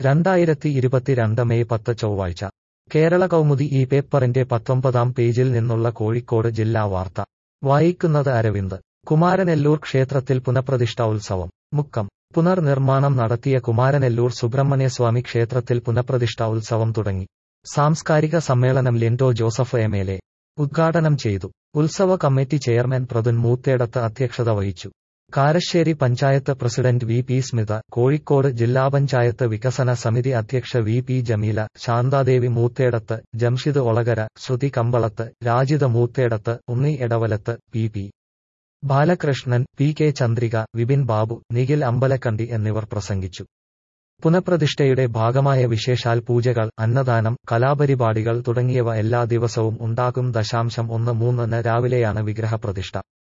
രണ്ടായിരത്തി ഇരുപത്തിരണ്ട് മെയ് പത്ത് ചൊവ്വാഴ്ച കേരള കൗമുദി ഈ പേപ്പറിന്റെ പത്തൊമ്പതാം പേജിൽ നിന്നുള്ള കോഴിക്കോട് ജില്ലാ വാർത്ത വായിക്കുന്നത് അരവിന്ദ് കുമാരനെല്ലൂർ ക്ഷേത്രത്തിൽ പുനഃപ്രതിഷ്ഠ ഉത്സവം മുക്കം പുനർനിർമ്മാണം നടത്തിയ കുമാരനെല്ലൂർ സുബ്രഹ്മണ്യസ്വാമി ക്ഷേത്രത്തിൽ പുനഃപ്രതിഷ്ഠ ഉത്സവം തുടങ്ങി സാംസ്കാരിക സമ്മേളനം Lindo Joseph M L A ഉദ്ഘാടനം ചെയ്തു ഉത്സവ കമ്മിറ്റി ചെയർമാൻ പ്രതുൻ മൂത്തേടത്ത് അധ്യക്ഷത വഹിച്ചു Karassery panchayat president V P Smitha Kozhikode ജില്ലാ പഞ്ചായത്ത് വികസന സമിതി അധ്യക്ഷ V P Jameela Santhadevi Moothedath Jamshid Olakara Sruthi Kambalath Rajitha Moothedath Unni Edavalath P P Balakrishnan P K Chandrika Vipin Babu Nikhil Ambalakandi എന്നിവർ പ്രസംഗിച്ചു പുനഃപ്രതിഷ്ഠയുടെ ഭാഗമായ വിശേഷാൽ പൂജകൾ അന്നദാനം കലാപരിപാടികൾ തുടങ്ങിയവ എല്ലാ ദിവസവും ഉണ്ടാകും ദശാംശം ഒന്ന് മൂന്നിന് രാവിലെയാണ് വിഗ്രഹപ്രതിഷ്ഠ